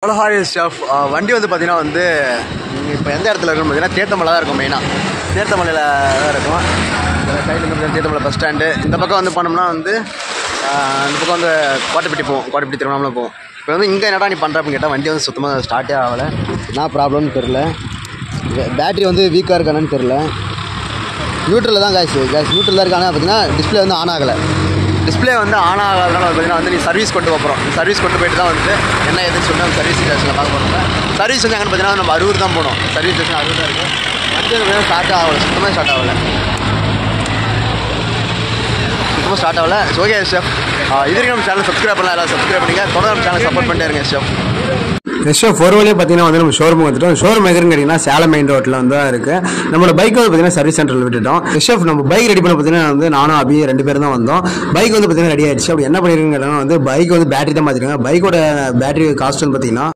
hello Harry chef வண்டி வந்து பார்த்தீங்கன்னா வந்து இப்போ எந்த இடத்துல இருக்குன்னு பார்த்தீங்கன்னா தேத்தமலை தான் இருக்கும் மெயினாக தேத்தமலையில் தான் இருக்கும் சைடில் வந்து தேத்தமலை பஸ் ஸ்டாண்டு இந்த பக்கம் வந்து போனோம்னா வந்து ஆஹ், இந்த பக்கம் வந்து கோட்டைப்பட்டி போவோம் கோட்டைப்பட்டி திருவண்ணாமலை போவோம் இப்போ வந்து இங்கே என்னடா நீ பண்ணுற அப்படின்னு கேட்டால் வண்டி வந்து சுத்தமாக ஸ்டார்ட்டே ஆகலை என்ன ப்ராப்ளம்னு தெரில பேட்டரி வந்து வீக்காக இருக்கானு தெரில நியூட்ரலில் தான் காய்ச்சி கேஸ் நியூட்ரல் தான் இருக்கானா பார்த்தீங்கன்னா டிஸ்பிளே வந்து ஆன் ஆகலை டிஸ்பிளே வந்து ஆன் ஆகாதனால பார்த்தீங்கன்னா வந்து நீ சர்வீஸ் கொண்டு போகிறோம் சர்வீஸ் கொண்டு போயிட்டு தான் வந்து என்ன ஏதுன்னு சொல்லி நம்ம சர்வீஸ் ஸ்டேஷனில் பார்க்க போகிறோம் சர்வீஸ் வந்து எங்கன்னு பார்த்தீங்கன்னா நம்ம அரூர் தான் போகணும் சர்வீஸ் ஸ்டேஷன் அரூர் தான் இருக்குது வண்டி வந்து ஸ்டார்ட் ஆகலை சுத்தமாக ஸ்டார்ட் ஆகலை சுத்தமாக ஸ்டார்ட் ஆகலை ஓகே ஷெஃப் இது வரைக்கும் நம்ம சேனல் சப்ஸ்கிரைப் பண்ணலாம் எல்லாம் சப்ஸ்கிரைப் பண்ணிங்க தொடர்ந்து நம்ம சேனல் சப்போர்ட் பண்ணிட்டே இருங்க ஷெஃப் ரெஸ்டோ ஃபோர் வழியே பார்த்தீங்கன்னா வந்து நம்ம ஷோரூம் வந்துட்டோம் ஷோரூம் எங்கன்னு கேட்டிங்கன்னா சேலம் மெயின் ரோட்டில் வந்து தான் இருக்குது நம்மளோட பைக் வந்து பார்த்தீங்கன்னா சர்வீஸ் சென்டரில் விட்டுட்டோம் ரெஸ்டோஃப் நம்ம பைக் ரெடி பண்ண பார்த்தீங்கன்னா வந்து நானும் அபி ரெண்டு பேரும் தான் வந்தோம் பைக் வந்து பார்த்தீங்கன்னா ரெடி ஆயிடுச்சு அப்படி என்ன பண்ணிருக்கீங்க வந்து பைக் வந்து பேட்டரி தான் மாற்றிருக்காங்க பைக்கோட பேட்டரி காஸ்ட் வந்து பார்த்தீங்கன்னா